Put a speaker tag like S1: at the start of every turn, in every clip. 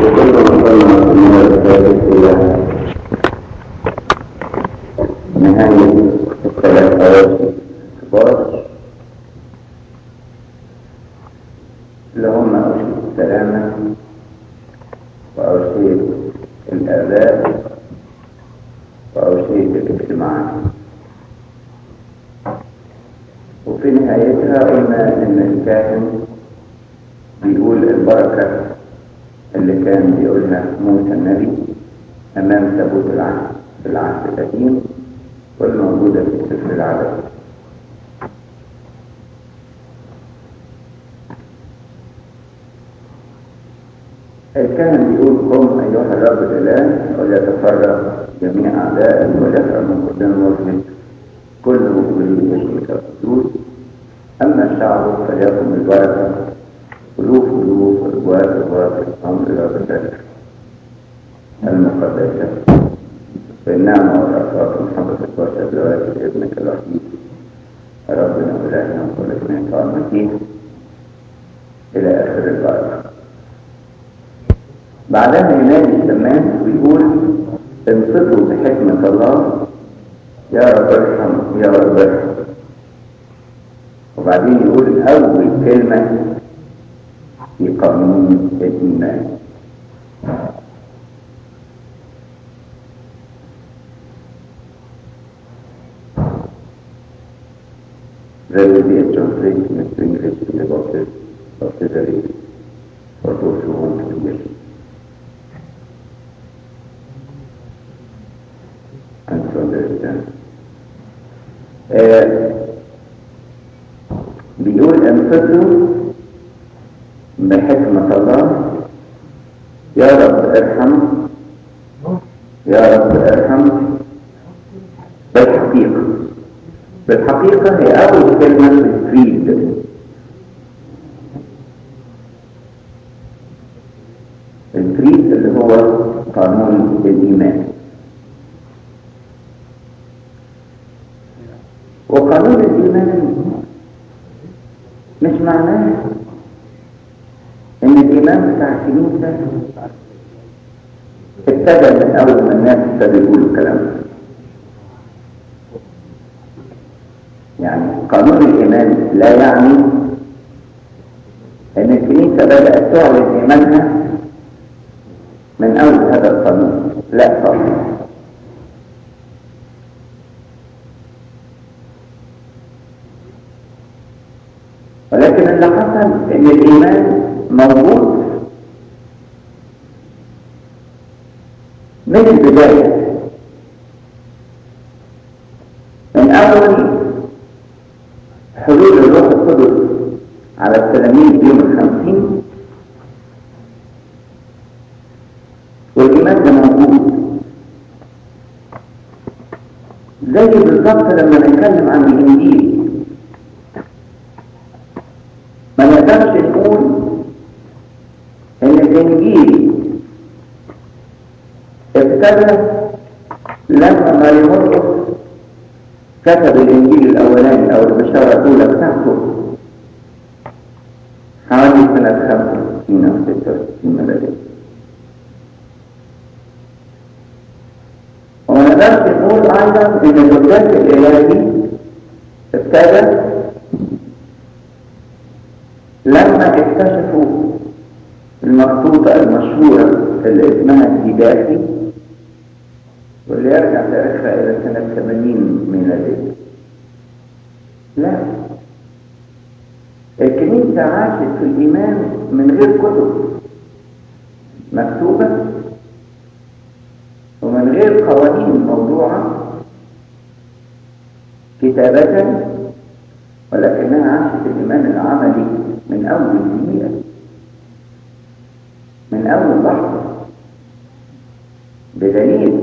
S1: وكل وصلنا في المرة الثالثة إلى نهاية الثلاث أواسط الكبار اللي هم أوشية السلامة وأوشية الآباء وأوشية الاجتماعات وفي نهايتها قلنا إن الكاهن بيقول البركة اللي كان بيقولها موسى النبي أمام تابوت العهد في العهد القديم والموجودة في سفر العدد الكاهن بيقول قم أيها الرب الإله وليتفرغ جميع أعدائك وليفعل من قدام وجهك كل مقبلين يشرك الحدود أما الشعب فليكن البركة ألوف ألوف أبواب أبواب الأمر إلى بذلك المقدسة بالنعمة والرفاق محبة البشر لوالد ابنك الوحيد ربنا وإلهنا وكل جميع المسيح إلى آخر البركة بعدها ينادي السمان ويقول انصتوا بحكمة الله يا رب ارحم يا رب ارحم وبعدين يقول أول كلمة في قانون الإيمان There will be a translation into English in about this of the very for those who want to hear. And to understand. Uh, بيقول انفسوا بحكمة الله يا رب ارحم يا رب ارحم بالحقيقة بالحقيقة هي أول كلمة في الكريد الكريد اللي هو قانون الإيمان وقانون الإيمان مش معناه ان الايمان بتاع الكنيسه ابتدى من اول ما الناس ابتدوا يقولوا الكلام ده يعني قانون الايمان لا يعني ان الكنيسه بدات تعلن ايمانها من اول هذا القانون لا طبعا ولكن اللي حصل ان الايمان موجود من البداية من اول حلول الروح القدس على التلاميذ يوم الخمسين والايمان ده موجود زي بالظبط لما نتكلم عن الانجيل ما نقدرش نقول ان الانجيل ابتدى لما ماري مرقس كتب الانجيل الاولاني او البشاره الاولى بتاعته حوالي سنه 65 او 66 ميلاديه وما نقدرش نقول ايضا ان القداس الالهي ابتدى لما اكتشفوا المخطوطة المشهورة اللي اسمها الهدافي واللي يرجع تاريخها إلى سنة 80 ميلادية لا الكنيسة عاشت في الإيمان من غير كتب مكتوبة ومن غير قوانين موضوعة كتابة ولكنها عاشت الإيمان العملي من أول دقيقة من أول لحظة بدليل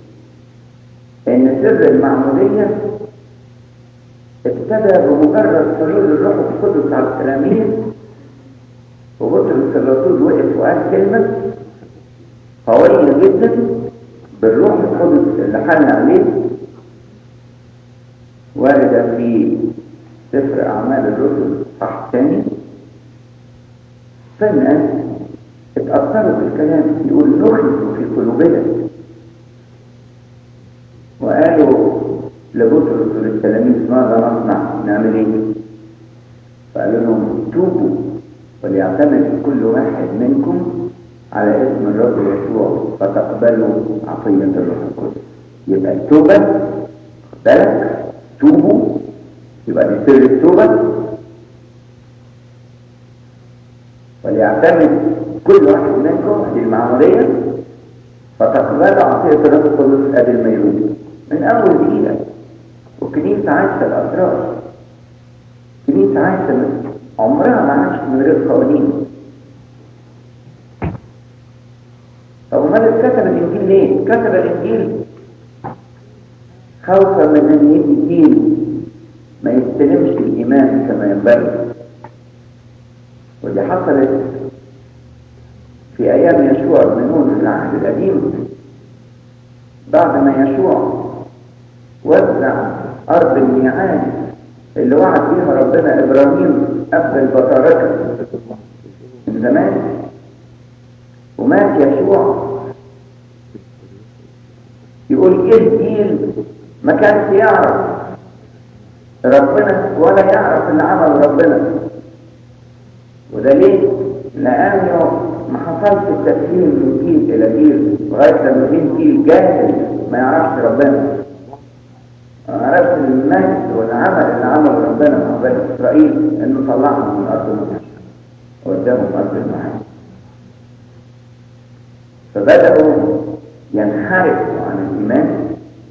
S1: إن سر المعمودية ابتدى بمجرد حلول الروح القدس على التلاميذ وبطرس الرسول وقف وقال كلمة قوية جدا بالروح القدس اللي حل عليه واردة في سفر أعمال الرسل صح تاني فالناس اتأثروا تأثروا بالكلام يقول نخلص في قلوبنا وقالوا لبطرس وللتلاميذ ماذا نصنع نعمل ايه فقالوا لهم توبوا وليعتمد كل واحد منكم على اسم الرب يسوع فتقبلوا عطية الروح القدس يبقى التوبة بالك توبوا يبقى دي سر التوبة وليعتمد كل واحد منكم هذه المعمودية فتقبلوا عطية الروح القدس ادي الميلود من اول دقيقة والكنيسة عايشة الاسرار الكنيسة عايشة عمرها ما عاشت من غير قوانين طب امال كتب الانجيل ليه؟ كتب الانجيل خوفا من ان يجي جيل ما يستلمش الايمان كما ينبغي ودي حصلت في ايام يشوع بن نون في العهد القديم بعد ما يشوع وزع ارض الميعاد اللي وعد فيها ربنا ابراهيم اب البطاركه من زمان ومات يشوع يقول ايه الجيل ما كانش يعرف ربنا ولا يعرف اللي عمل ربنا وده ليه؟ لأنه ما حصلش التسليم من جيل إلى جيل لغاية لما جه جيل جاهل ما يعرفش ربنا ما يعرفش المجد والعمل اللي عمله ربنا مع بني إسرائيل إنه طلعهم من أرض مصر وقدامهم أرض المعاد فبدأوا ينحرفوا عن الإيمان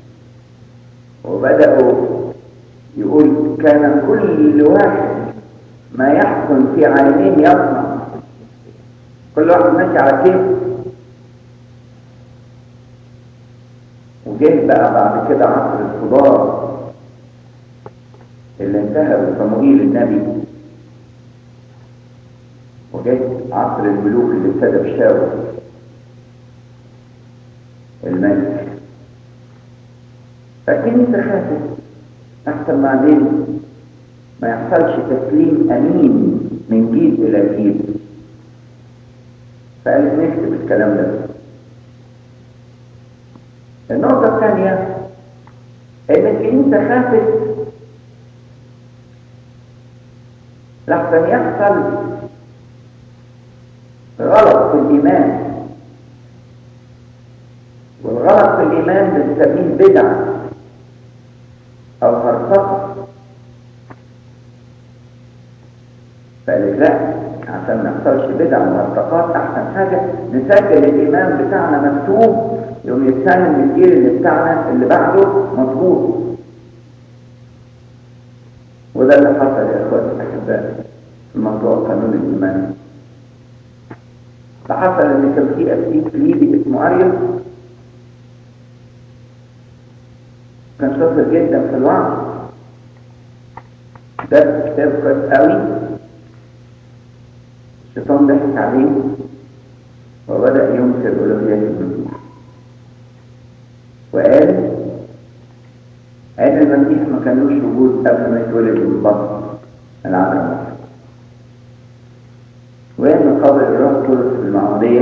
S1: وبدأوا يقول كان كل واحد ما يحكم في عينين يصنع كل واحد ماشي على كيف وجه بقى بعد كده عصر الخضار اللي انتهى بصموئيل النبي وجه عصر الملوك اللي ابتدى بشاور الملك فالكنيسة خافت أحسن بعدين ما يحصلش تسليم أمين من جيل إلى جيل فقالت نكتب الكلام ده النقطة الثانية إن الكنيسة خافت لحسن يحصل غلط في الإيمان والغلط في الإيمان بنسميه بدعة أو هرطقة فقالت لا عشان ما يحصلش بدع وهرطقات أحسن حاجة نسجل الإيمان بتاعنا مكتوب يوم يتسلم الجيل اللي بتاعنا اللي بعده مظبوط وده اللي حصل يا اخواتي الاحباء في موضوع قانون الايمان فحصل ان كان في اسيس ليبي اسمه اريوس كان شاطر جدا في الوعظ درس كتاب كويس قوي الشيطان ضحك عليه وبدأ ينكر ألوهيات المسيح وقال قال المسيح ما كانوش وجود قبل ما يتولد من بطن العالم وين قبل الروح القدس في المعمودية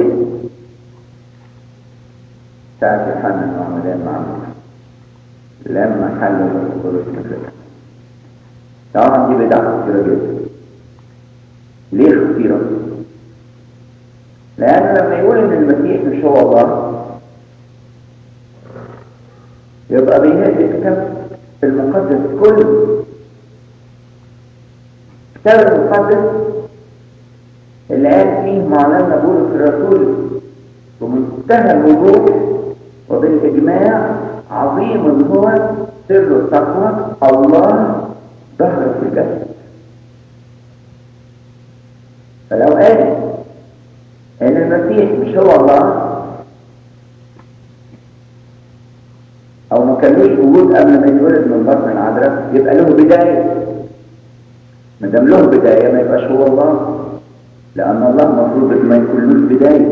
S1: ساعة يوحنا المعمودية معمودية لما حل الروح القدس في الفكرة طبعا دي بدعة خطيرة جدا ليه خطيرة؟ لأن لما يقول إن المسيح مش هو الله يبقى بيهد الكتاب المقدس كله الكتاب المقدس اللي قال فيه معلمنا بولس الرسول بمنتهى الوضوح وبالإجماع عظيم هو سر التقوى الله ظهر في الجسد فلو قال ان المسيح مش هو الله او ما كانلوش وجود قبل ما يتولد من بطن العذراء يبقى له بدايه ما دام له بدايه ما يبقاش هو الله لان الله المفروض ما يكونلوش بدايه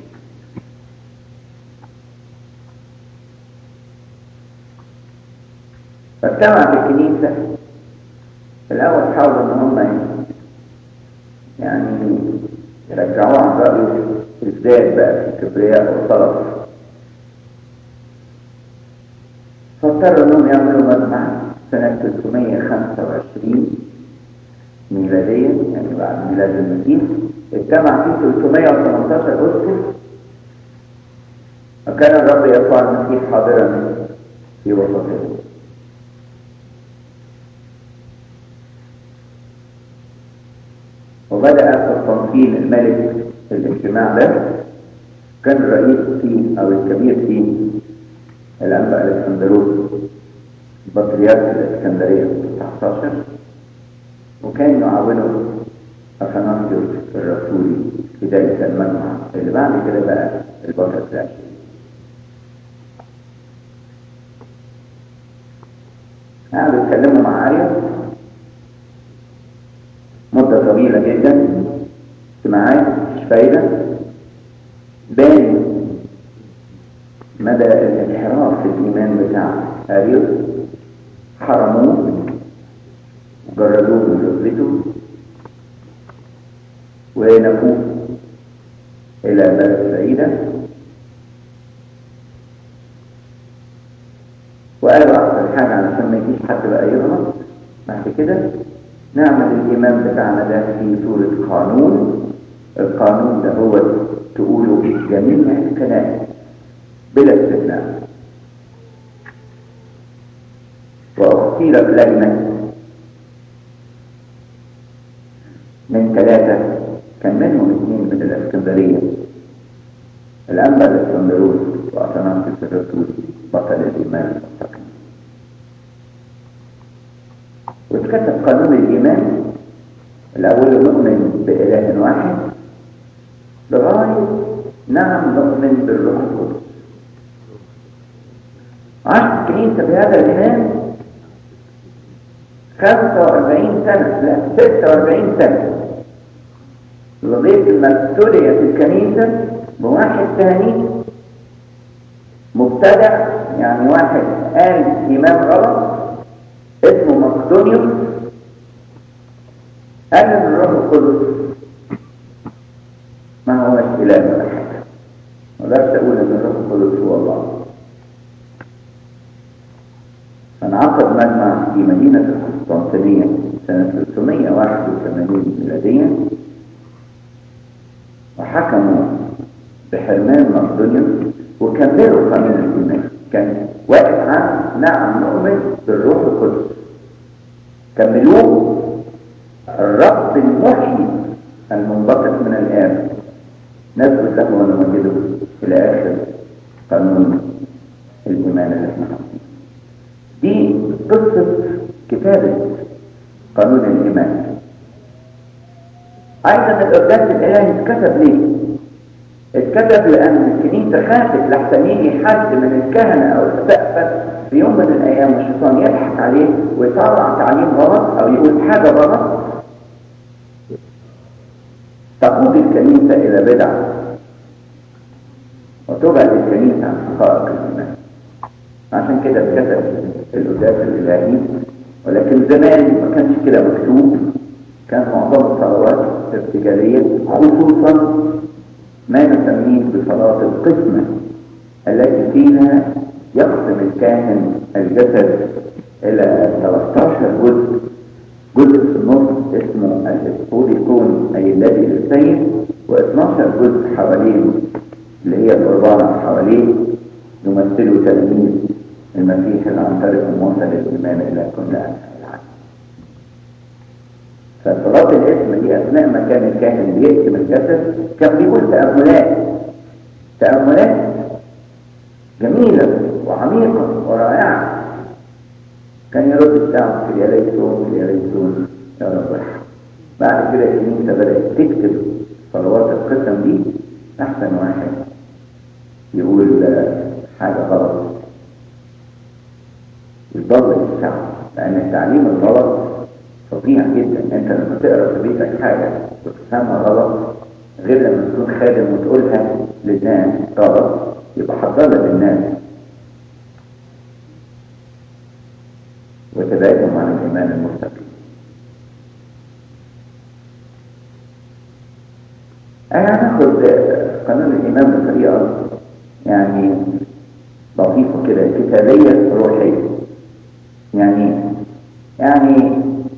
S1: فاجتمعت الكنيسه في الاول حاولوا ان هم يعني يرجعوه عن رايه ازداد بقى في كبرياء وطلب فاضطروا انهم يعملوا مجمع سنة 325 ميلاديا يعني بعد ميلاد المسيح اجتمع فيه 318 أسقف وكان الرب يسوع المسيح حاضرا في وسطهم وبدأ قسطنطين الملك الاجتماع ده كان الرئيس فيه أو الكبير فيه الأنبا الإسكندروس بطريرك الإسكندرية 19 وكان يعاونه أثناسيوس الرسولي في ذلك المجمع اللي بعد كده بقى البطرك العشرين قعدوا يتكلموا مع عاريا مدة طويلة جدا اجتماعات مش فايدة بان مدى الانحراف في الإيمان بتاع أريوس حرموه وجردوه من رتبته ونفوه إلى بلد سعيدة وقالوا أكثر حاجة علشان ما يجيش حد بقى يغلط بعد كده نعمل الإيمان بتاعنا ده في صورة قانون القانون ده هو تقوله جميع الكلام بلا استثناء واختيرت لجنة من ثلاثة كان منهم اثنين من الاسكندرية الأنبا الاسكندروس وأثناسيوس الرسول بطل الإيمان المستقيم واتكتب قانون الإيمان الأول نؤمن بإله واحد لغاية نعم نؤمن بالروح القدس عاشت الكنيسة بهذا الإيمان 45 سنة لا 46 سنة لغاية ما ابتديت الكنيسة بواحد ثاني مبتدع يعني واحد قال إيمان غلط اسمه مقدونيوس قال ان الروح القدس ما هوش اله ولا حاجه ما اقدرش اقول ان الروح القدس هو الله فانعقد مجمع في مدينه القسطنطينيه سنه 381 ميلاديا وحكموا بحرمان مقدونيوس وكملوا قانون الايمان كان واقف عن نعم نؤمن بالروح القدس كملوه الرب المحيي المنبثق من الآب نثبت له ونمجده إلى آخر قانون الإيمان اللي احنا حاطينه دي قصة كتابة قانون الإيمان أيضا القداس الإلهي اتكتب ليه؟ اتكتب لأن الكنيسة خافت لحسن يجي حد من الكهنة أو السقفة في يوم من الأيام الشيطان يضحك عليه ويطلع تعليم غلط أو يقول حاجة غلط تقود الكنيسة إلى بدع وتبعد الكنيسة عن حقائق الإيمان عشان كده اتكتب القداس الإلهي ولكن زمان ما كانش كده مكتوب كان معظم الصلوات ارتجالية خصوصا ما نسميه بصلاة القسمة التي فيها يقسم الكاهن الجسد إلى 13 جزء جزء في النص اسمه الاسبوديكون أي الذي للسيد و12 جزء حواليه اللي هي القربانة حواليه يمثلوا تلاميذ المسيح اللي عن طريقهم وصل الإيمان إلى كل أنحاء العالم فصلاة الاسم دي أثناء ما كان الكاهن بيكتب الجسد كان بيقول تأملات تأملات جميلة وعميقة ورائعة كان يرد الشعب في يليسون في يليسون يا رب ارحم بعد كده الكنيسة بدأت تكتب صلوات القسم دي أحسن واحد يقول حاجة غلط يضل الشعب لأن التعليم الغلط فظيع جدا انت لما تقرا في بيتك حاجه وتفهمها غلط غير لما تكون خادم وتقولها للناس غلط يبقى حضرها للناس وتبعدهم عن الايمان المستقيم انا هناخد قانون الإيمان بطريقة يعني لطيفة كده كتابية روحية يعني يعني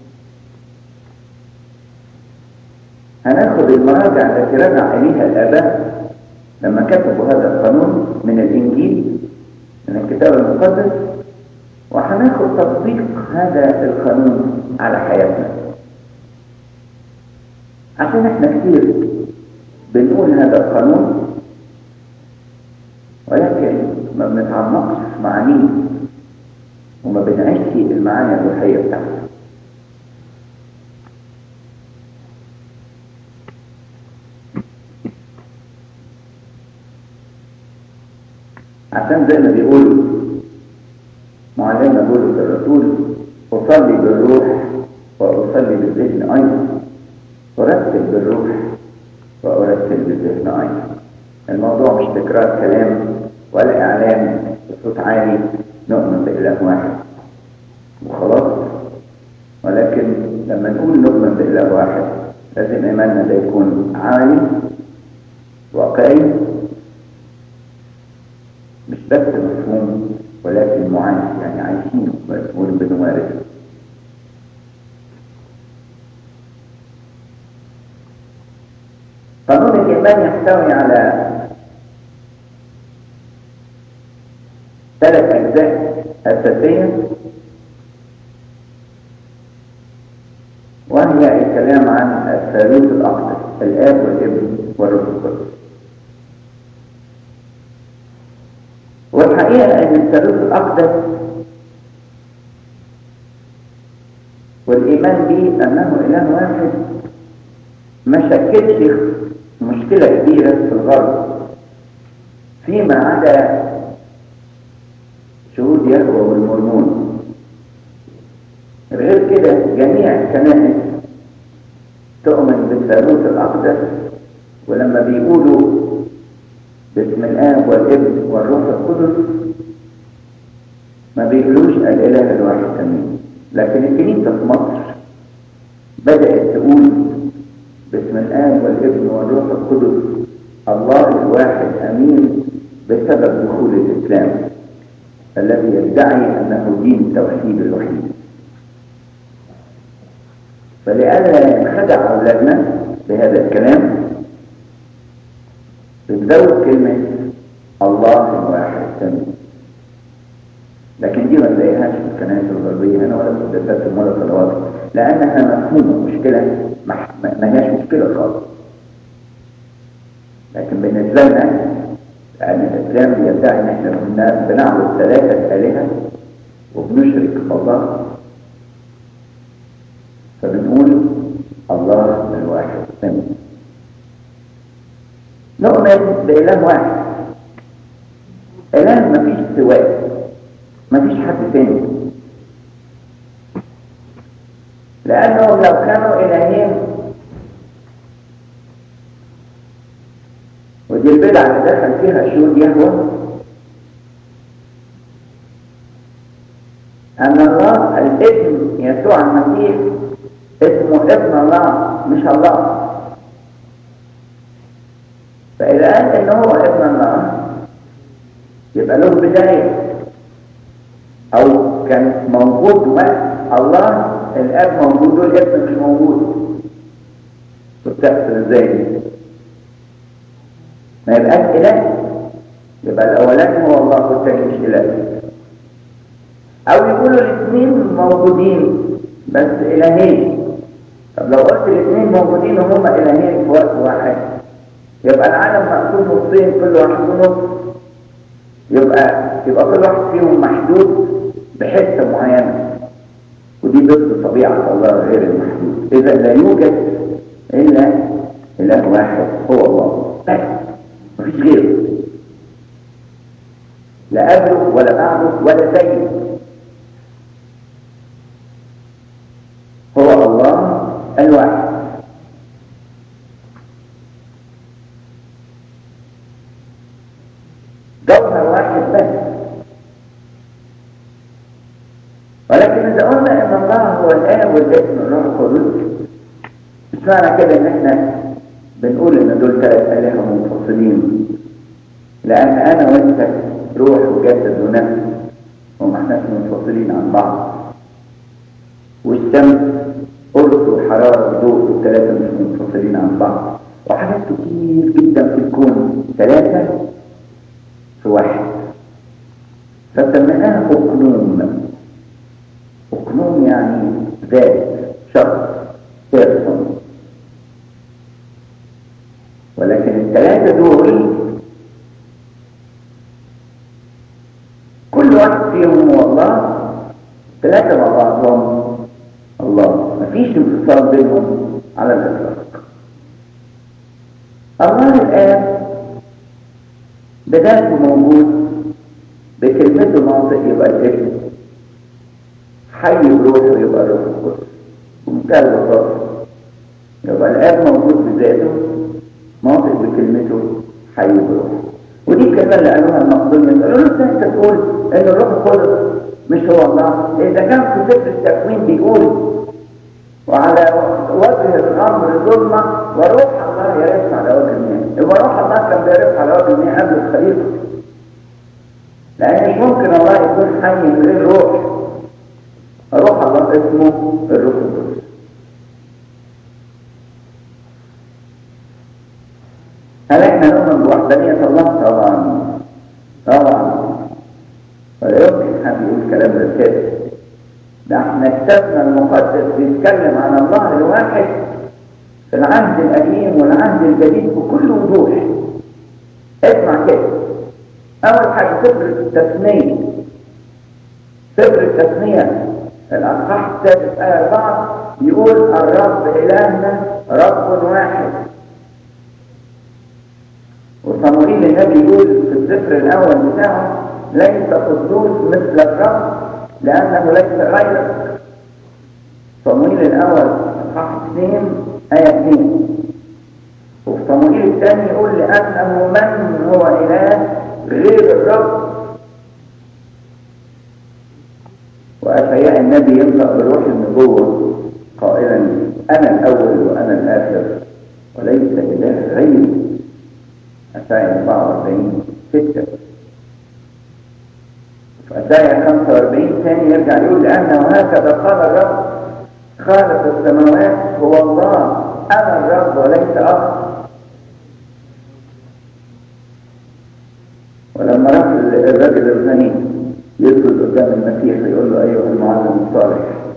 S1: هناخد المراجع التي رجع إليها الآباء لما كتبوا هذا القانون من الإنجيل من الكتاب المقدس وهناخد تطبيق هذا القانون على حياتنا عشان احنا كتير بنقول هذا القانون ولكن ما بنتعمقش في معانيه وما بنعيش المعاني الروحية بتاعته عشان زي ما بيقول معلمنا بولس الرسول أصلي بالروح وأصلي بالذهن أيضا أرتل بالروح وأرتل بالذهن أيضا الموضوع مش تكرار كلام ولا إعلان بصوت عالي نؤمن بإله واحد وخلاص ولكن لما نقول نؤمن بإله واحد لازم إيماننا ده يكون عالي واقعي مش بس مفهوم ولكن معايش يعني عايشينه مسؤول بنمارسه قانون الإيمان يحتوي على ثلاث أجزاء أساسية وهي الكلام عن الثالوث الأقدس الآب والابن والروح القدس والحقيقة أن الثالوث الأقدس والإيمان به أنه إله واحد ما شكلش مشكلة كبيرة في الغرب فيما عدا شهود يهوى والمرمون غير كده جميع الكنائس تؤمن بالثالوث الأقدس ولما بيقولوا باسم الآب والابن والروح القدس ما بيقولوش الإله الواحد تمام لكن الكنيسة في مصر بدأت تقول باسم الآب والابن والروح القدس الله الواحد أمين بسبب دخول الإسلام الذي يدعي أنه دين التوحيد الوحيد فلئلا ينخدع أولادنا بهذا الكلام بتزود كلمة الله الواحد تمام لكن دي ما تلاقيهاش في الكنائس الغربية هنا ولا في قداسات ولا صلوات لأنها مفهومة مشكلة ما هياش مشكلة خالص لكن بالنسبة لنا لأن الإسلام يدعي إن إحنا كنا بنعبد ثلاثة آلهة وبنشرك الله فبنقول الله الواحد تمام نؤمن بإله واحد إله مفيش سواه مفيش حد تاني لأنهم لو كانوا إلهين ودي البدعة اللي دخل فيها شهود يهوى أن الله الابن يسوع المسيح اسمه ابن الله مش الله فإذا قال إن هو ابن الله يبقى له بداية أو كان موجود وقت الله الاب موجود والابن مش موجود وبتحصل ازاي ما يبقاش اله يبقى الاولاني هو الله والثاني مش اله او يقولوا الاثنين موجودين بس الهين طب لو قلت الاثنين موجودين وهم الهين في وقت واحد يبقى العالم مقسوم نصين كل واحد ونص يبقى يبقى كل واحد فيهم محدود بحته معينه ودي ضد طبيعة الله غير المحدود إذا لا يوجد إلا إله واحد هو الله بس مفيش غيره لا قبله ولا بعده ولا زيه هو الله الواحد جوهر واحد بس ولكن إذا قلنا إن الله هو الآب والابن والروح القدس مش معنى كده إن إحنا بنقول إن دول ثلاث آلهة منفصلين منفصلين لأن أنا وأنت روح وجسد ونفس وما احناش منفصلين عن بعض والشمس قرص وحرارة وضوء الثلاثة مش منفصلين عن بعض وحاجات كتير جدا في الكون ثلاثة في واحد فسميناها أقنوم أقنوم يعني ذات شخص بيرسون ولكن الثلاثة دول كل واحد فيهم هو الله ثلاثة مع بعضهم الله مفيش انفصال بينهم على الإطلاق الله الآن بذاته موجود بكلمته ناطق يبقى الاسم حي بروحه يبقى الروح القدس بمنتهى البساطة يبقى الآب موجود بذاته ناطق بكلمته حي بروحه ودي الكلمة اللي قالوها المقدونية قالوا له انت تقول ان الروح القدس مش هو الله اذا كان في سفر التكوين بيقول وعلى وجه الامر ظلمه وروح الله يرف على وجه المياه يبقى روح الله كان بيرف على وجه المياه قبل الخليقه لان مش ممكن الله يكون حي من غير روح روح الله اسمه الروح القدس هل احنا نؤمن بوحدانية الله؟ طبعا طبعا ولا يمكن حد يقول كلام زي كده ده احنا كتابنا المقدس بيتكلم عن الله الواحد في العهد القديم والعهد الجديد بكل وضوح اسمع كده اول حاجه سفر التثنيه سفر التثنيه الاصحاح السادس ايه 4 يقول الرب الهنا رب واحد وصموئيل النبي يقول في السفر الاول بتاعه ليس قدوس مثل الرب لانه ليس غيرك صموئيل الاول اصحاح 2 ايه 2 وفي صموئيل الثاني يقول لانه من هو اله غير الرب واشعياء النبي ينطق بروح النبوه قائلا انا الاول وانا الاخر وليس اله غيري أشعياء 44 6 في أشعياء 45 ثاني يرجع يقول لأنه هكذا قال الرب خالق السماوات هو الله أنا الرب وليس آخر ولما راح الرجل الغني يسجد قدام المسيح يقول له أيها المعلم الصالح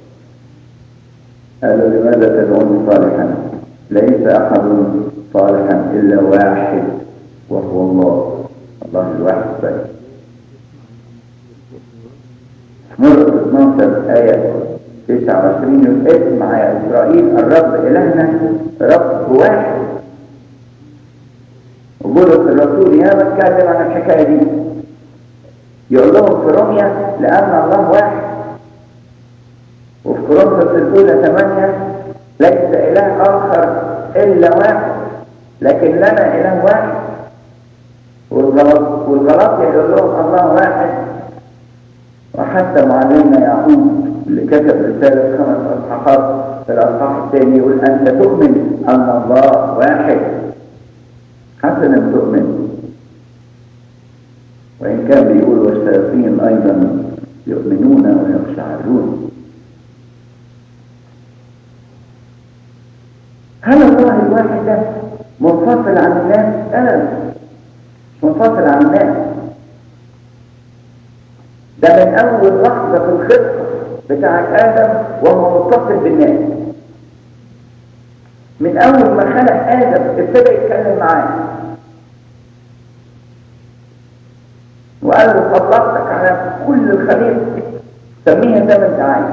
S1: قال له لماذا تدعوني صالحا ليس أحد صالحا إلا واحد وهو الله الله الواحد بس مرة 12 آية 29 يقول اسمع يا إسرائيل الرب إلهنا رب واحد وبولس الرسول يا اتكلم عن الحكاية دي يقول لهم في روميا لأن الله واحد وفي كورنثوس الأولى 8 ليس إله آخر إلا واحد لكن لنا إله واحد والغلط والغلط يقول لهم الله واحد وحتى معلمنا يعقوب اللي كتب رسالة خمس أصحاحات في الأصحاح الثاني يقول أنت تؤمن أن الله واحد حسنا تؤمن وإن كان بيقول والشياطين أيضا يؤمنون ويخشعرون هل الله الواحد ده منفصل عن الناس؟ أبدا منفصل عن الناس ده من أول لحظة في الخطة بتاعت آدم وهو متصل بالناس من أول ما خلق آدم ابتدى يتكلم معاه وقال له طلقتك على كل الخليقة سميها زي ما انت عايز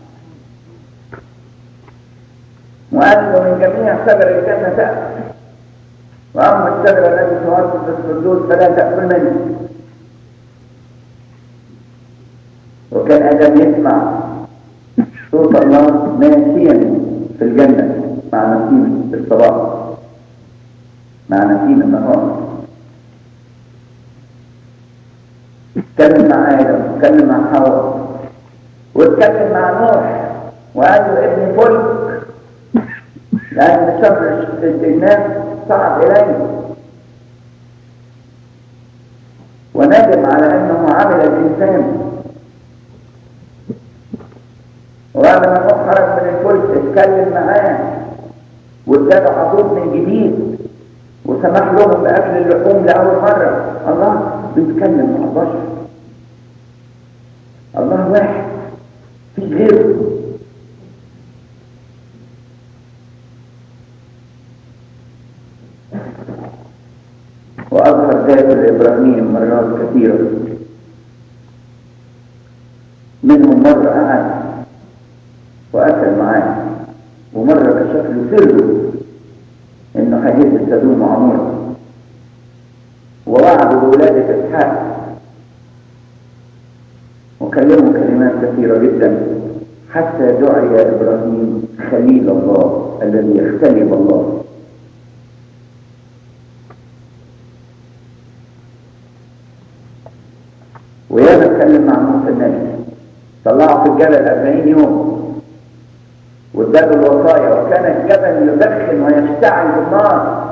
S1: وقال له من جميع شجر الجنة تأكل وأما الشجرة التي في وسط السدود فلا تأكل منه وكان آدم يسمع صوت الله ماشيا في الجنة مع نسيم الصباح مع نسيم النهار اتكلم مع آدم اتكلم مع حواء واتكلم مع نوح وقال له ابني فلك لأن شر الناس صعب إليه وندم على انه عمل الانسان وبعد ما نوح خرج من الفلك اتكلم معاه واداله عطوب من جديد وسمح لهم باكل اللحوم لاول مره الله بيتكلم مع البشر الله واحد في غيره وأظهر ذلك لإبراهيم مرات كثيرة منهم مرة قعد وأكل معاه ومرة كشف له سره إنه هيهز سدوم وعمورة ووعد بولادة إسحاق وكلموا كلمات كثيرة جدا حتى دعي إبراهيم خليل الله الذي يختلي بالله ويا اتكلم مع موسى النبي طلعه في الجبل 40 يوم واداله الوصايا وكان الجبل يدخن ويشتعل بالنار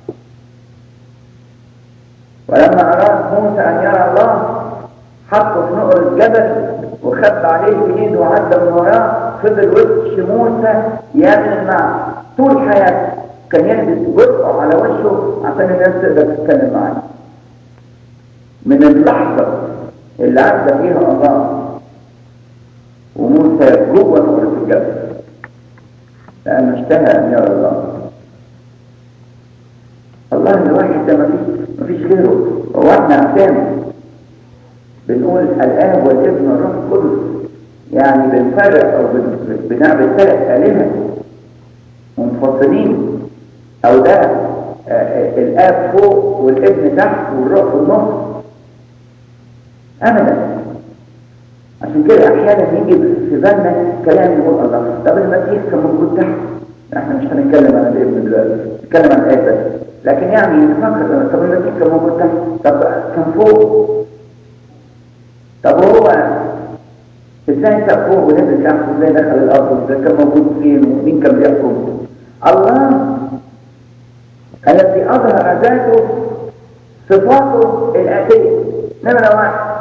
S1: ولما اراد موسى ان يرى الله حطه في نقر الجبل وخب عليه بايده وعدى من وراه فضل وش موسى يمنع طول حياته كان يلبس جرأة على وشه عشان الناس تقدر تتكلم معاه من اللحظة اللي عدى فيها الله وموسى جوه نقرة الجبل لأنه اشتهى أن يرى الله الله الواحد ده مفيش مفيش غيره هو احنا أقسام بنقول الآب والابن والروح القدس يعني بنفرق أو بنعمل ثلاث آلهة منفصلين أو ده الآب فوق والابن تحت والروح في النص أبدا عشان كده أحيانا يجي في بالنا كلام يقول الله طب المسيح كان موجود تحت احنا مش هنتكلم عن الابن دلوقتي نتكلم عن الآب بس لكن يعني نفكر طب المسيح كان موجود تحت طب كان فوق طب هو ازاي انت فوق ونزل تحت وازاي دخل الارض وازاي كان موجود فين ومين كان بيحكم الله الذي اظهر ذاته صفاته الاتيه نمره واحد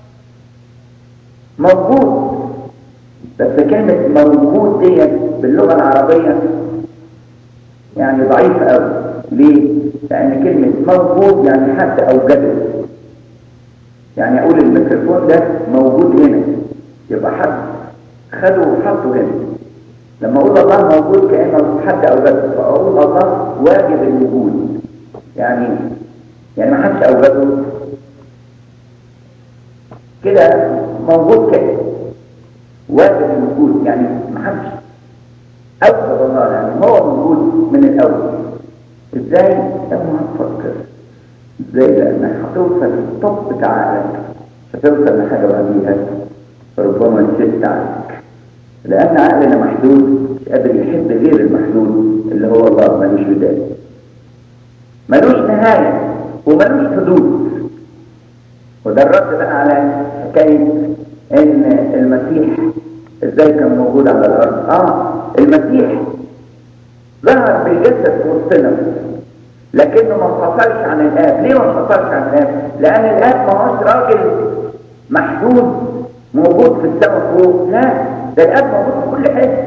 S1: موجود بس كلمة موجود دي باللغة العربية يعني ضعيفة قوي ليه؟ لأن كلمة موجود يعني حد أوجده يعني أقول الميكروفون ده موجود هنا يبقى حد خده وحطه هنا لما أقول الله موجود كأنه حد أوجده فأقول الله واجب الوجود يعني يعني ما حدش أوجده كده موجود كده واجب الوجود يعني ما حدش أوجد الله يعني هو موجود من الأول إزاي؟ لما هتفكر ازاي لانك هتوصل للطب بتاع عقلك هتوصل لحاجه بعديها ربما تشد عليك لان عقلنا محدود مش قادر يحب غير المحدود اللي هو الله ملوش بدايه ملوش نهايه وملوش حدود وده الرد بقى على حكايه ان المسيح ازاي كان موجود على الارض اه المسيح ظهر بالجسد في وسطنا لكنه ما انفصلش عن الاب ليه ما انفصلش عن الاب لان الاب ما هوش راجل محدود موجود في السماء فوق لا ده الاب موجود في كل حته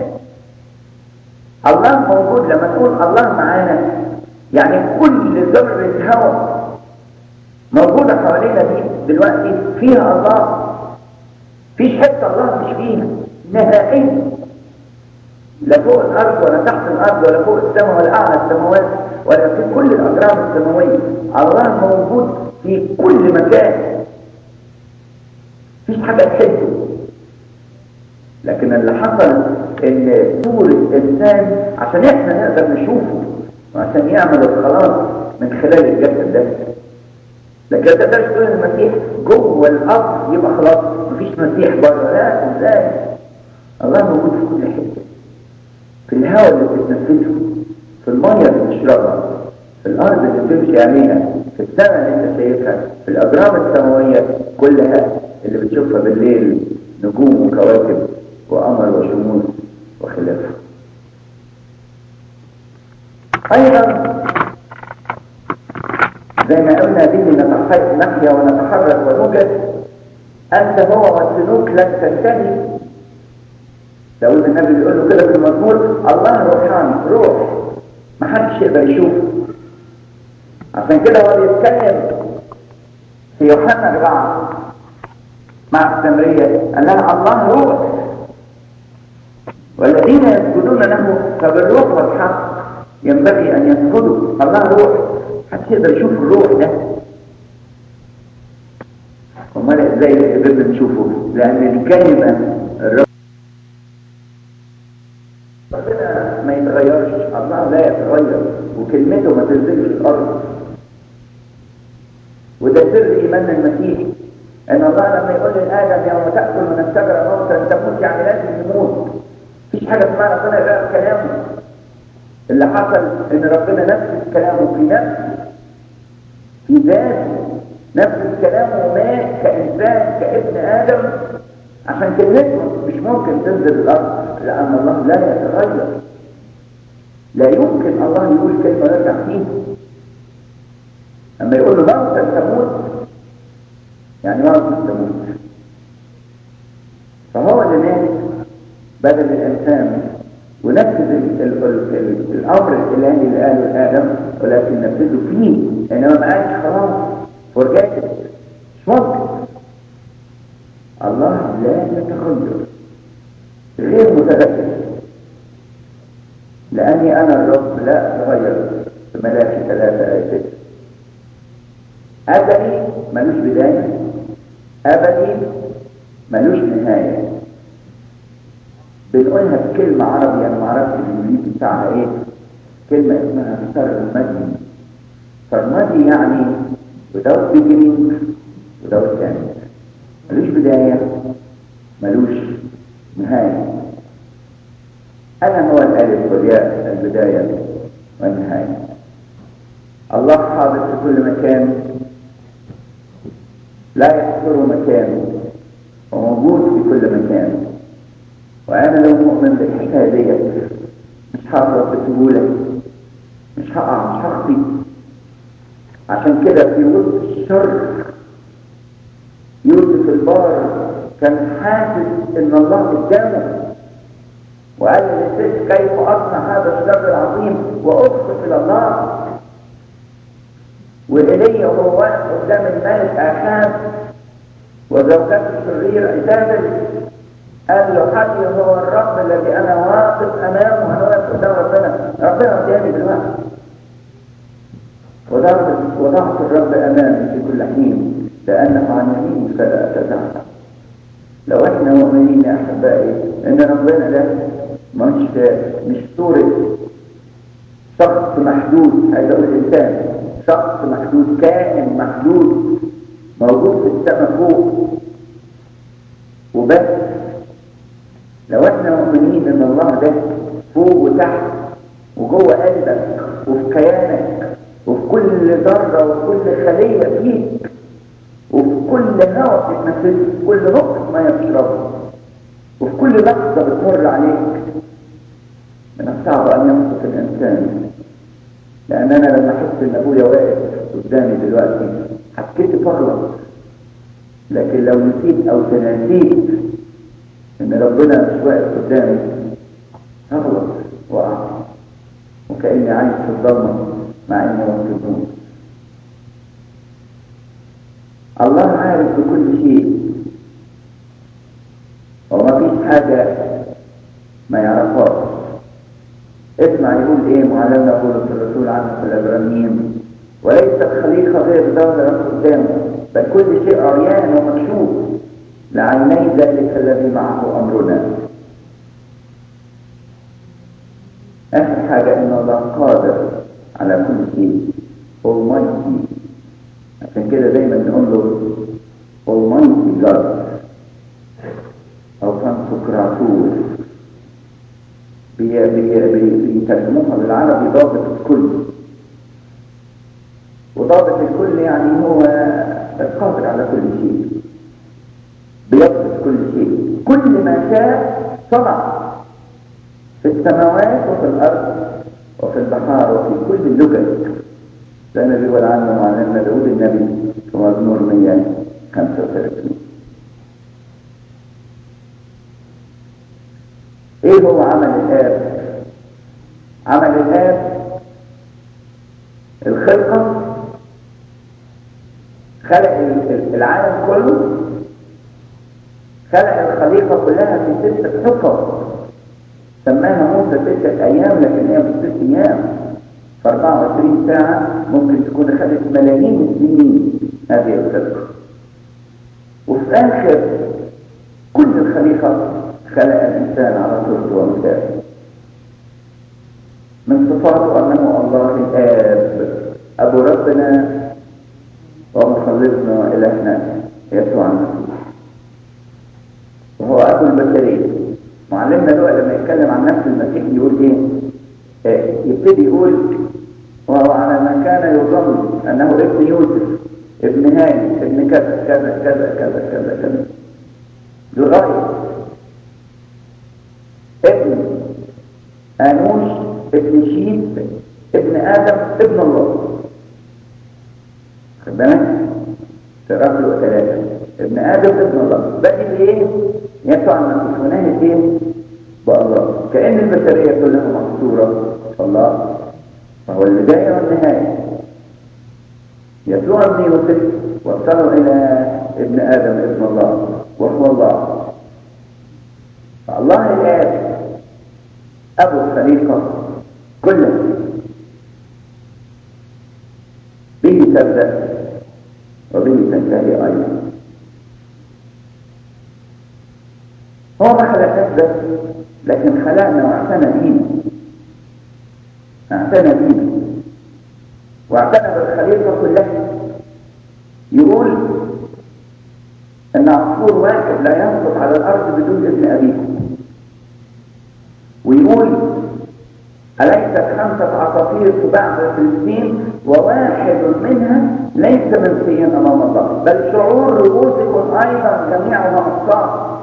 S1: الله موجود لما تقول الله معانا يعني كل ذره هواء موجوده حوالينا دي دلوقتي فيها الله فيش حته الله مش فيها نهائيا لا فوق الارض ولا تحت الارض ولا فوق السماء ولا اعلى السماوات ولا في كل الاجرام السماويه الله موجود في كل مكان مفيش حاجه تحبه لكن اللي حصل ان صورة انسان عشان احنا نقدر نشوفه وعشان يعمل الخلاص من خلال الجسد ده لكن ما تقدرش تقول المسيح جوه الارض يبقى خلاص مفيش مسيح بره لا ازاي الله موجود في كل حته في الهواء اللي بتتنفسه في الميه اللي بتشربها في الارض اللي بتمشي عليها في السماء اللي انت شايفها في الاجرام السماويه كلها اللي بتشوفها بالليل نجوم وكواكب وقمر وشموس وخلافه ايضا زي ما قلنا به نحيا ونتحرك ونوجد أنت هو والسلوك لن تنتهي لو ان النبي بيقول له كده في المزمور الله روحاني روح ما حدش يقدر يشوفه عشان كده هو بيتكلم في يوحنا أربعة مع السمرية قال لها الله روح والذين يسجدون له فبالروح والحق ينبغي أن يسجدوا الله روح حدش يقدر يشوف الروح ده امال ازاي قدرنا نشوفه لان الكلمه الرب ربنا ما يتغيرش الله لا يتغير وكلمته ما تنزلش الارض وده سر ايمان المسيح ان الله لما يقول لادم يوم تاكل من الشجره موتا تموت يعني لازم يموت مفيش حاجه اسمها ربنا يغير كلامه اللي حصل ان ربنا نفذ كلامه في نفسه في ذاته نفذ كلامه مات كانسان كابن ادم عشان كلمته مش ممكن تنزل الارض لان الله لا يتغير لا يمكن الله يقول كلمه ويرجع فيها اما يقول له موتا تموت يعني موتا تموت فهو اللي مات بدل الانسان ونفذ الامر الالهي اللي قاله لادم ولكن نفذه فيه انما ما قالش خلاص فرجعت مش ممكن الله لا يتغير غير متذكر لاني انا الرب لا اتغير في ملاك ثلاثة آيات أبدي ملوش بداية أبدي ملوش نهاية بنقولها بكلمة عربي أنا معرفش الإنجليزي بتاعها إيه كلمة اسمها سرمدي سرمدي يعني without beginning without end ملوش بداية ملوش نهاية أنا هو الألف والياء البداية والنهاية الله حاضر في كل مكان لا يحصر مكانه وموجود في كل مكان وأنا لو مؤمن بالحكاية ديت مش هقرا بسهولة مش هقع مش هخطي عشان كده في وسط الشر يوسف البار كان حاسس ان الله قدامه وقال للست كيف اصنع هذا الشر العظيم واخطف الى الله وإلي وهو واقف قدام الملك آخاب وزوجته الشرير عتابل قال له حي هو الرب الذي انا واقف امامه انا واقف قدام ربنا ربنا قدامي دلوقتي وضعت وضعت الرب امامي في كل حين لانه عن يميني فلا اتزعزع لو احنا مؤمنين يا احبائي ان ربنا ده مش مش صوره شخص محدود عايز اقول انسان شخص محدود كائن محدود موجود في السماء فوق وبس لو احنا مؤمنين ان الله ده فوق وتحت وجوه قلبك وفي كيانك وفي كل ذرة وكل خلية فيك وفي كل هواء بتنفسه في كل نقطة ما بتشربه وفي كل لحظة بتمر عليك من الصعب أن ينصف الإنسان لأن أنا لما أحس إن أبويا واقف قدامي دلوقتي هتكتف أغلط لكن لو نسيت أو تناسيت إن ربنا مش واقف قدامي هغلط وأقع وكأني عايش في الضلمة مع إني وقت النور الله عارف بكل شيء وما فيش حاجة ما يعرفهاش اسمع يقول ايه معلمنا بولس الرسول عنه في الابرانيين وليس الخليقة غير ظاهرة قدامه بل كل شيء عريان ومكشوف لعيني ذلك الذي معه امرنا اخر حاجة ان الله قادر على كل شيء Almighty عشان كده دايما نقول له Almighty God او بانسوكراتور بيترجموها بالعربي ضابط الكل وضابط الكل يعني هو القادر على كل شيء بيضبط كل شيء كل ما شاء صنع في السماوات وفي الأرض وفي البحار وفي كل اللغة ده النبي بيقول عنه معلمنا داود النبي في مزمور 135 ايه هو عمل الاب عمل الاب الخلقة خلق العالم كله خلق الخليقة كلها في ستة حفظ سماها موسى ستة أيام لكن هي مش ست أيام في 24 ساعة ممكن تكون خدت ملايين السنين هذه الخلقة وفي آخر كل الخليقة خلق الإنسان على صورته ومثاله من صفاته أنه الله الآب أبو ربنا ومخلصنا إلهنا يسوع المسيح وهو أبو البشرية معلمنا لؤى لما يتكلم عن نفس المسيح يقول إيه؟ إيه يبتدي يقول وهو على ما كان يظن أنه ابن يوسف ابن هاني ابن كذا كذا كذا كذا كذا كذا لغاية ابن أنوش ابن شيب ابن آدم ابن الله خد بالك تقرأ له ثلاثة ابن آدم ابن الله باقي ايه يسوع المسيح ونهي ايه بالله كأن البشرية كلها محصورة في الله فهو البداية والنهاية يسوع ابن يوسف وصلوا إلى ابن آدم ابن الله وهو الله فالله الآب أبو الخليقة كلها به تبدأ وبه تنتهي أيضا هو ما خلقناش بس لكن خلقنا واعتنى بينا اعتنى بينا واعتنى بالخليقة كلها يقول ان عصفور واحد لا يسقط على الارض بدون اذن ابيكم ويقول أليست خمسة عصافير في بعض فلسطين وواحد منها ليس منسيا أمام الله بل شعور رؤوسكم أيضا جميعها مقصار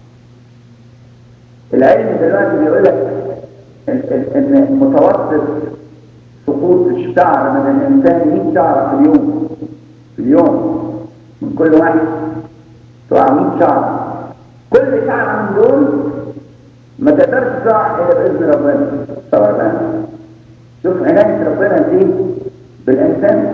S1: العلم دلوقتي بيقول لك ان متوسط سقوط الشعر من الانسان 100 شعره في اليوم في اليوم من كل واحد تقع 100 شعره كل شعره من دول ما تقدرش تقع الا باذن ربنا طبعا شوف عنايه ربنا دي بالانسان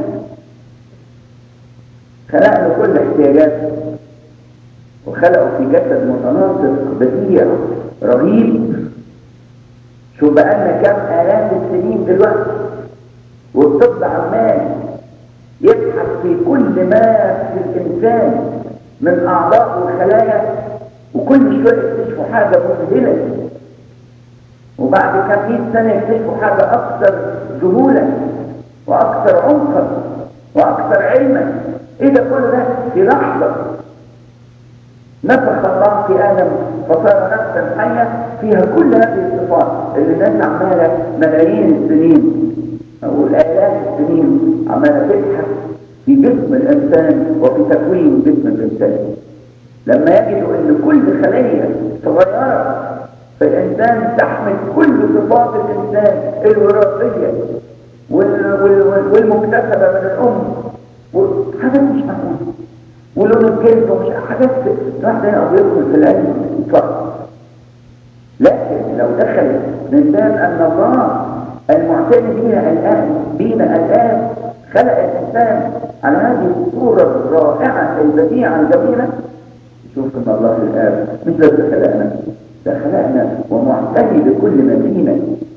S1: خلق له كل احتياجاته وخلقه في جسد متناسق بديع رهيب شو بقالنا كام آلاف السنين دلوقتي والطب عمال يبحث في كل ما في الإنسان من أعضاء وخلايا وكل شوية يكتشفوا حاجة مذهلة وبعد كم مئة سنة يكتشفوا حاجة أكثر ذهولا وأكثر عمقا وأكثر علما إيه ده كل ده في لحظة نفخ الله في آدم فصار نفسا حية فيها كل هذه الصفات اللي الناس عمالة ملايين السنين أو الآلاف السنين عمالة تبحث في جسم الإنسان وفي تكوين جسم الإنسان لما يجدوا أن كل خلية صغيرة في الإنسان تحمل كل صفات الإنسان الوراثية والمكتسبة من الأم حاجات مش معقولة ولون الجلد ومش حاجات الواحد هنا يدخل في العلم فقط لكن لو دخل الإنسان أن الله المعتني بينا الآن بينا الآن خلق الإنسان على هذه الصورة الرائعة البديعة الجميلة شوف ان الله الآب مش بس خلقنا ده خلقنا ومعتني بكل ما فينا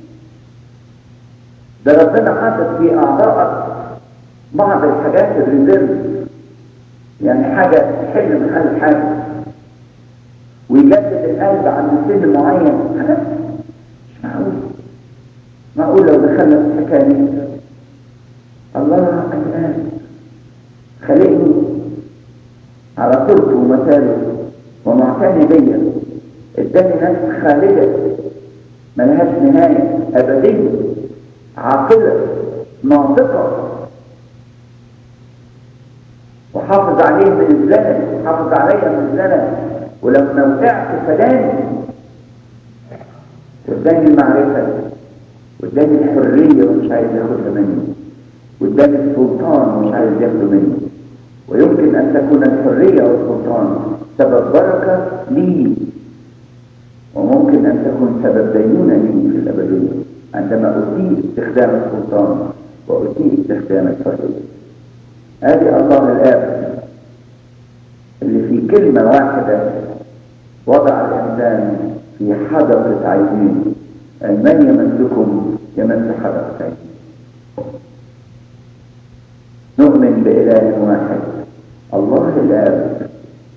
S1: ده ربنا حاطط في أعضائك بعض الحاجات الريزيرف يعني حاجة تحل محل حاجة ويجدد القلب عند سن معين حاجات مش معقول معقول لو دخلنا في الحكاية دي الله الآن خلقني على صورته ومثاله ومعتني بيا اداني نفس خالدة ملهاش نهاية أبدية عاقلة ناطقة وحافظ عليه من الزلل حافظ عليا من الزلل ولما وقعت فداني واداني المعرفة واداني الحرية ومش عايز ياخدها مني واداني السلطان ومش عايز ياخده مني ويمكن ان تكون الحريه والسلطان سبب بركه لي وممكن ان تكون سبب دينونه لي في الابديه عندما اسيء استخدام السلطان واسيء استخدام الحريه هذه الله الاب اللي في كلمه واحده وضع الانسان في حدقه عينيه من يمسكم يمس حدقه عينيه نؤمن بإله واحد الله الآب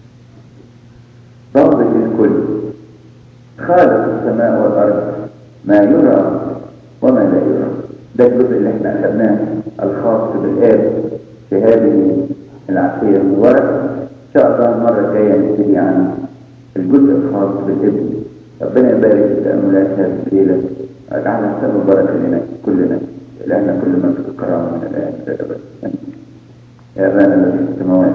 S1: ضابط الكل خالق السماء والأرض ما يرى وما لا يرى ده الجزء اللي احنا أخذناه الخاص بالآب في هذه العشية المباركة إن شاء الله المرة الجاية نبتدي عن الجزء الخاص بالابن ربنا يبارك في تأملات هذه الليلة واجعلها سبب بركة لنا كلنا لأن كل من في الكرامة من الآن إلى الأبد يا أبانا الذي في السماوات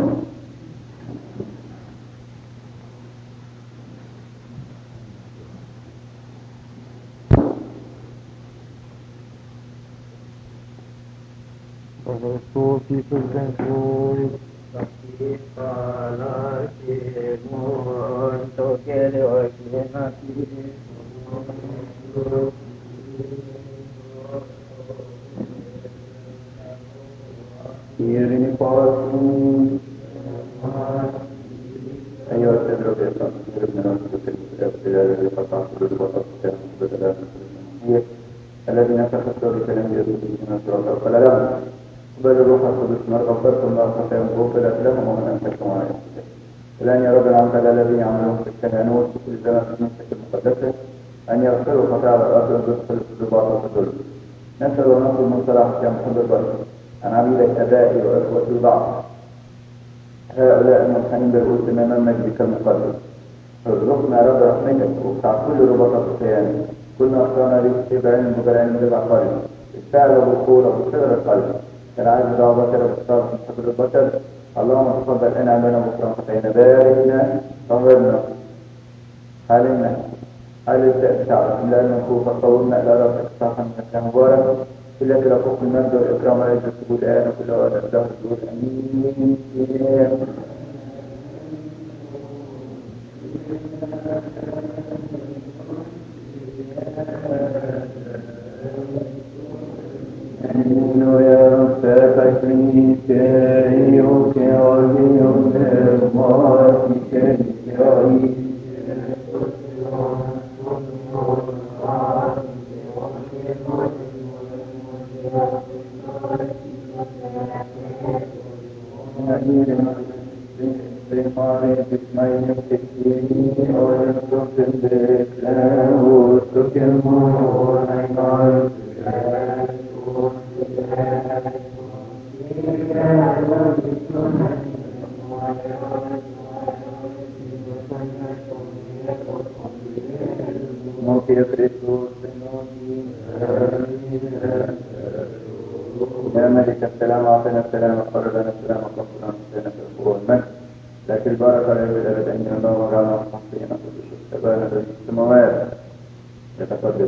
S2: Ieri portum أيها السيد ربي الله من الذي نفخ الصور كلام يسوع من الصراط وقال لهم بل الروح القدس ما غفرتم الله خطاياهم غفرت لهم ومن امسكتم عليهم الان يا رب العالمين الذين يعملون في الكهنوت في كل زمان في المسجد المقدسه ان يغفروا خطايا الارض ويدخلوا في الرباط والظلم نسال ونطلب من صلاحك يا محب البشر عن عبيدك ابائي واخوتي وضعف هؤلاء المنحنين بالرؤوس امام مجدك المقدس ارزقنا يا رب رحمتك واقطع كل رباطات القيام كنا اخطانا لك في بعين المجرعين من العقارب السعر والقوه وصغر القلب العاجز رغبتك بالصبر من حب البشر اللهم تفضل انعم لنا مكرمة خطايانا باركنا طهرنا حالنا حال الشعب لا نكوف قولنا الى ربك صاحا من مبارك إلا كلا فوق المجد والإكرام عليك السجود الآن وكل وقت الدهر السجود أمين أمين يا رب تكريك يوك ويوم مراتك يا يا ملك السلام اعطنا السلام وقرر لنا السلام وقفنا نسينا في القرون المجد لكن البركه لا يوجد ابدا ان الله ورانا وحصينا كل شيء تبانا في السماوات يتقدم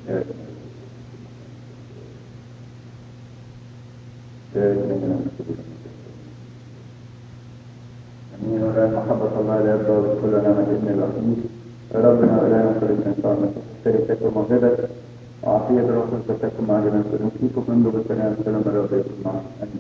S2: امين ولا محبه الله لا يرضى كلنا من ابن الوحيد ربنا ولا نخرج من صالح شركتك وموهبتك وعافية الرسول تكن مع جميع المسلمين فيكم منذ بالسلام سلام الرب يكون معكم